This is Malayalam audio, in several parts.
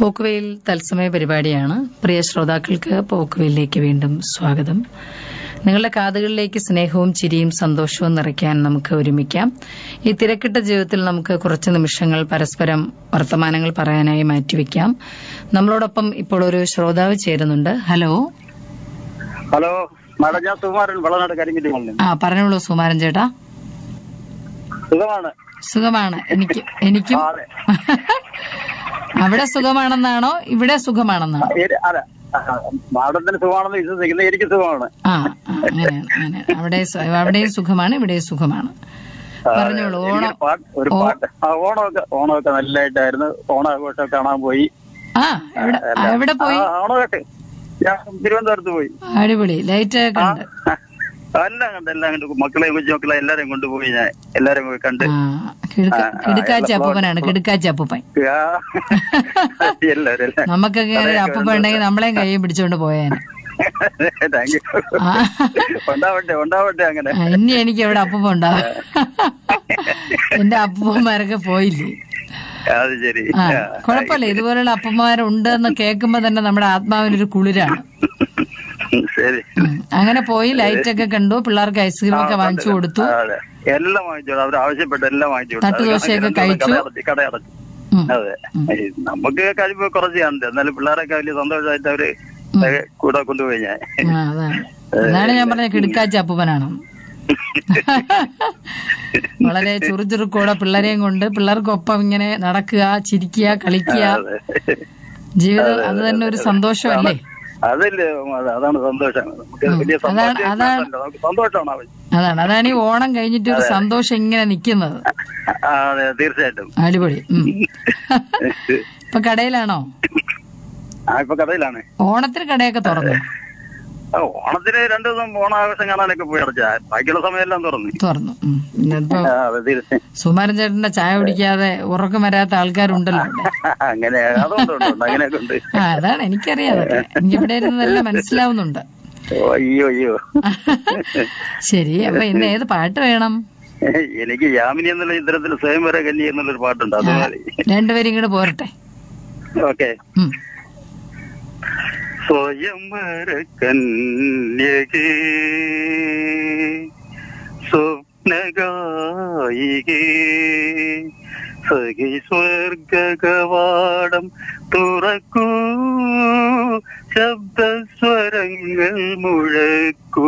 പോക്കുവെയിൽ തത്സമയ പരിപാടിയാണ് പ്രിയ ശ്രോതാക്കൾക്ക് പോക്കുവെയിലേക്ക് വീണ്ടും സ്വാഗതം നിങ്ങളുടെ കാതുകളിലേക്ക് സ്നേഹവും ചിരിയും സന്തോഷവും നിറയ്ക്കാൻ നമുക്ക് ഒരുമിക്കാം ഈ തിരക്കിട്ട ജീവിതത്തിൽ നമുക്ക് കുറച്ച് നിമിഷങ്ങൾ പരസ്പരം വർത്തമാനങ്ങൾ പറയാനായി മാറ്റിവെക്കാം നമ്മളോടൊപ്പം ഇപ്പോൾ ഒരു ശ്രോതാവ് ചേരുന്നുണ്ട് ഹലോ ഹലോ മാഡം ഞാൻ സുകുമാരൻ വളനാട് കരിങ്ങിന്റെ മുകളിൽ ആ പറഞ്ഞോളൂ സുമാരൻ ചേട്ടാ സുഖമാണ് സുഖമാണ് എനിക്ക് എനിക്കും ആ, അതെ അവിടെ സുഖമാണെന്നാണോ ഇവിടെ സുഖമാണെന്നാണോ ഏ- അല്ല ആ, മാഡത്തിന് സുഖമാണെന്ന് വിശ്വസിക്കുന്നത് എനിക്ക് സുഖമാണ് ആ ആ, അങ്ങനെയാണ് അങ്ങനെയാണ് അവിടെ സു- അവിടെയും സുഖമാണ് ഇവിടെയും സുഖമാണ് ആ, പറഞ്ഞോളൂ എനിക്ക് ഓണം പാട്ട് ഒരു ഓ- പാട്ട് ആ ഓണമൊക്കെ ഓണമൊക്കെ നല്ലതായിട്ടായിരുന്നു ഓണാഘോഷം കാണാൻ പോയി ആ എവിടെ ആ, എവിടെ പോയി ആ, ഓണമൊക്കെ ഞാൻ തിരുവനന്തപുരത്ത് പോയി അടിപൊളി ലൈറ്റ് ആ, കണ്ട് എല്ലാം കണ്ട് എല്ലാം കണ്ട് മക്കളെയും കൊച്ചുമക്കളെ എല്ലാരെയും കൊണ്ടുപോയി ഞാൻ എല്ലാരെയും പോയി കണ്ട് ആ കിടുക്ക ആ, ആ, കിടുക്കാച്ചി എല്ലാ- അപ്പൂപ്പനാണ് കിടുക്കാച്ചി അപ്പൂപ്പൻ ആ, എല്ലാവരും എല്ലാം നമുക്കൊക്കെ ഒരു അപ്പൂപ്പൻ ഉണ്ടെങ്കിൽ നമ്മളെയും കൈയും പിടിച്ചോണ്ട് പോയേനെ താങ്ക് യു ആ. ഉണ്ടാവട്ടെ ഉണ്ടാവട്ടെ അങ്ങനെ ആ, ഇനി എനിക്ക് എവിടെ അപ്പൂപ്പ ഉണ്ടാവും എന്റെ അപ്പൂപ്പന്മാരൊക്കെ പോയില്ലേ അത് ശരി ആ കുഴപ്പമില്ല ഇതുപോലുള്ള അപ്പന്മാരുണ്ട് എന്ന് കേൾക്കുമ്പോ തന്നെ നമ്മുടെ ആത്മാവിനൊരു കുളിരാണ് ശരി ഉം. അങ്ങനെ പോയി ലൈറ്റ് ഒക്കെ കണ്ടു പിള്ളേർക്ക് ഐസ്ക്രീം ഒക്കെ വാങ്ങിച്ചു കൊടുത്തു ആ, അതെ എല്ലാം വാങ്ങിച്ചു അവർ ആവശ്യപ്പെട്ട എല്ലാം വാങ്ങിച്ചു കൊടുത്തു. തട്ടുദോശയൊക്കെ അത് കഴിച്ചു. കടയടച്ച് കടയടച്ചു ഉം. അതെ ഈ നമുക്ക് കഴിവ് കുറച്ച് കാണുന്നുണ്ട് എന്നാലും പിള്ളേരൊക്കെ വലിയ സന്തോഷമായിട്ട് അവര് കൂടെ കൊണ്ടുപോയി ഞാൻ ആ അതാണ് അതാണ് ഞാൻ പറഞ്ഞ കിടുക്കാച്ചി അപ്പൂപ്പനാണ് വളരെ ചുറുചുറുക്കോടെ പിള്ളേരെയും കൊണ്ട് പിള്ളേർക്കൊപ്പം ഇങ്ങനെ നടക്കുക ചിരിക്കുക കളിക്കുക അതെ. ജീവിതം അത് തന്നെ ഒരു സന്തോഷമല്ലേ അതല്ലേ അത് അതാണ് സന്തോഷം നമുക്ക് വലിയ അതാണ്- സന്തോഷം അതാണ്- നമുക്ക് സന്തോഷമാണ് ആവശ്യം അതാണ് അതാണ് ഈ ഓണം കഴിഞ്ഞിട്ട് ഒരു സന്തോഷം ഇങ്ങനെ നിക്കുന്നത് ആ, അതെ തീർച്ചയായിട്ടും അടിപൊളി ഉം. ഇപ്പൊ കടയിലാണോ ആ ഇപ്പൊ കടയിലാണ് ഓണത്തിന് കടയൊക്കെ തുറന്നു ആ, ഓണത്തിന് രണ്ടു ദിവസം ഓണാഘോഷം കാണാനൊക്കെ പോയി അടച്ചാ ബാക്കിയുള്ള സമയമെല്ലാം തുറന്നു തുറന്നു ഉം. ഇന്നിപ്പോ ആ, അതെ തീർച്ചയായും സുമാരൻ ചേട്ടന്റെ ചായ കുടിക്കാതെ ഉറക്കം വരാത്ത ആൾക്കാരുണ്ടല്ലോ അവിടെ അങ്ങനെ അതുകൊണ്ട് ഉണ്ട് അങ്ങനെയൊക്കെ ഉണ്ട് ആ അതാണ് എനിക്കറിയാം അതൊക്കെ എനിക്ക് ഇവിടെ ഇരുന്നതെല്ലാം മനസ്സിലാവുന്നുണ്ട് ഓ, അയ്യോ അയ്യോ ശരി അപ്പൊ ഇന്ന് ഏത് പാട്ട് വേണം എനിക്ക് യാമിനി എന്നുള്ള ചിത്രത്തിൽ സ്വയംവര കന്നി എന്നുള്ളൊരു പാട്ടുണ്ട് അത് മതി രണ്ടുപേരും ഇങ്ങോട്ട് പോരട്ടെ ഓക്കെ ഉം. സ്വയംവര കന്യകേ സ്വപ്നഗായികേ സഖി സ്വർഗകവാടം തുറക്കൂ ശബ്ദസ്വരങ്ങൾ മുഴക്കൂ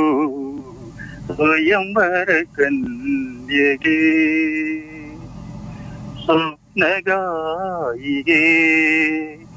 സ്വയംവര കന്യകേ സ്വപ്നഗായികേ